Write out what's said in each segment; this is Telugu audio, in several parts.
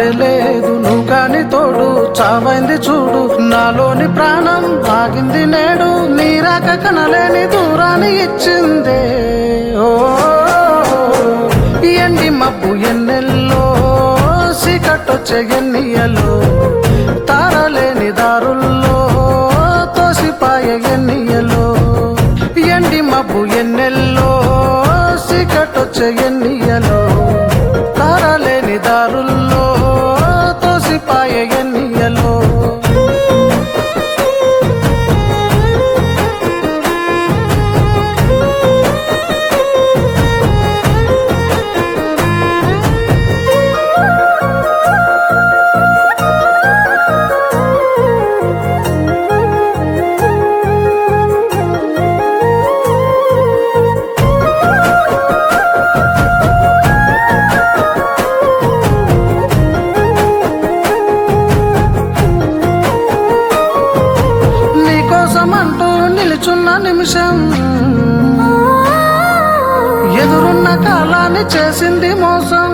దారే లేదు నువ్వు కాని తోడు చావైంది చూడు నాలోని ప్రాణం ఆగింది నేడు నీరాక కనలేని దూరాన్ని ఇచ్చిందే ఓ ఎండి మబ్బు ఎన్నెల్లో సీకట్టొచ్చే ఎన్నియలో తారలేని దారుల్లో తోసిపాయ ఎన్నియలో ఎండి మబ్బు ఎన్నెల్లో సీకట్టొచ్చే ఎన్నియలో తారలేని దారుల్లో తోసిపాయ ఎన్నియలో నీకోసం అంటూ నిలుచున్న నిమిషం ఎదురున్న కాలాన్ని చేసింది మోసం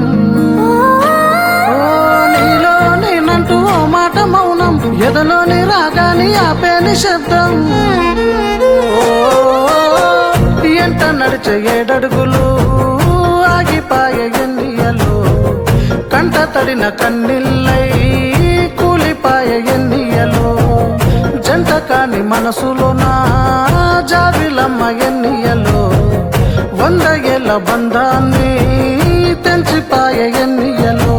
ఓ నీలో నేనంటూ ఓ మాట మౌనం ఎదలోని రాగాని ఆపేని శబ్దం ఓ ఎంట నడిచే ఏడడుగులు ఆగిపాయ ఎన్నియలు కంట తడిన కన్నీళ్ళై కూలిపాయ ఎన్నియలు జంట కాని మనసులో నా జాబిలమ్మ ఎన్నియలు వంద ఏళ్ళ బంధాన్ని తెంచిపాయ ఎన్నియలు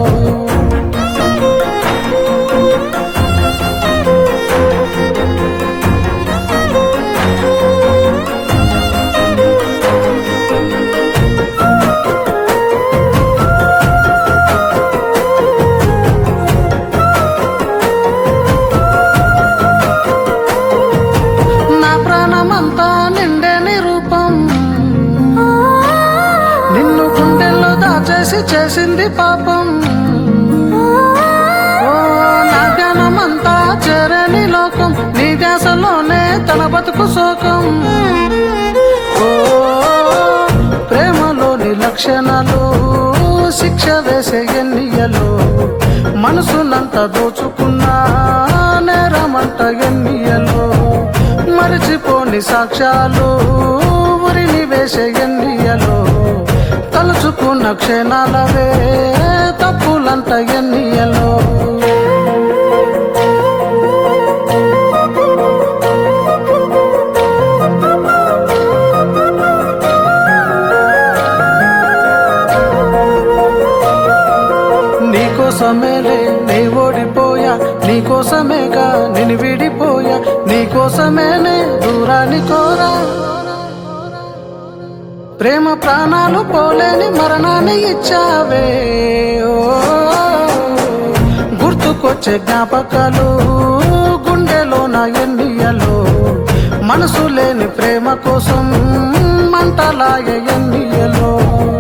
నా ప్రాణమంతా నిండేని రూపం నిన్ను గుండెల్లో దాచేసి చేసింది పాపం ఓ నా జ్ఞానమంతా చేరని లోకం నీ ధ్యాసలోనే తన బతుకు శోకం ఓ ప్రేమలోని లక్షణాలు శిక్ష వేసే ఎన్నియలు మనసునంత దోచుకున్నా నేరమంట ఎన్నియలు మరిచిపోని సాక్ష్యాలు ఉరిని వేసే ఎన్నియలు తలుచుకున్న క్షణాలవే తప్పులంట ఎన్నియలు నీకోసమేలే నీ ఓడిపోయా నీకోసమేగా నేను విడిపోయా నీకోసమేనే దూరాన్ని కోరా ప్రేమ ప్రాణాలు పోలేని మరణాన్ని ఇచ్చావే ఓ గుర్తుకొచ్చే జ్ఞాపకాలు గుండెలో నా ఎన్నియలు మనసు లేని ప్రేమ కోసం మంటలాయ ఎన్నియలో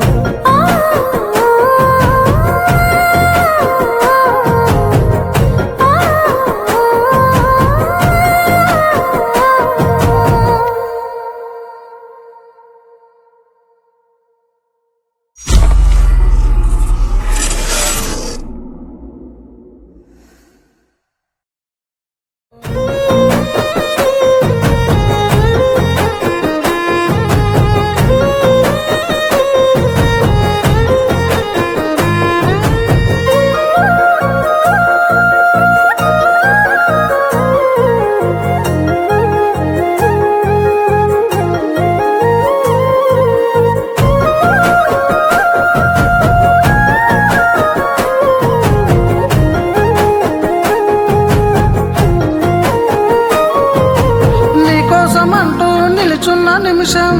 నీకోసం అంటూ నిలుచున్న నిమిషం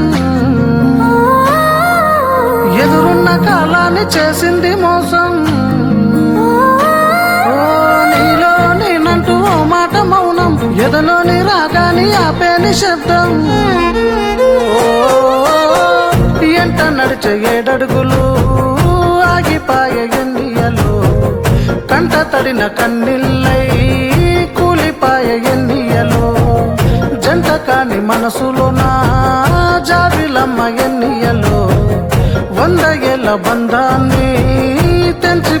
ఎదురున్న కాలాన్ని చేసింది మోసం ఓ నీలో నేనంటూ ఓ మాట మౌనం ఎదలోని రాగాని ఆపేని శబ్దం ఓ ఎంట నడిచే ఏడడుగులు ఆగిపాయ ఎన్నియలు కంట తడిన కన్నీళ్ళై కూలిపాయ ఎన్నియలు జంట కాని మనసులో నా జాబిలమ్మ ఎన్నియలు వంద ఏళ్ళ బంధాన్ని తెంచి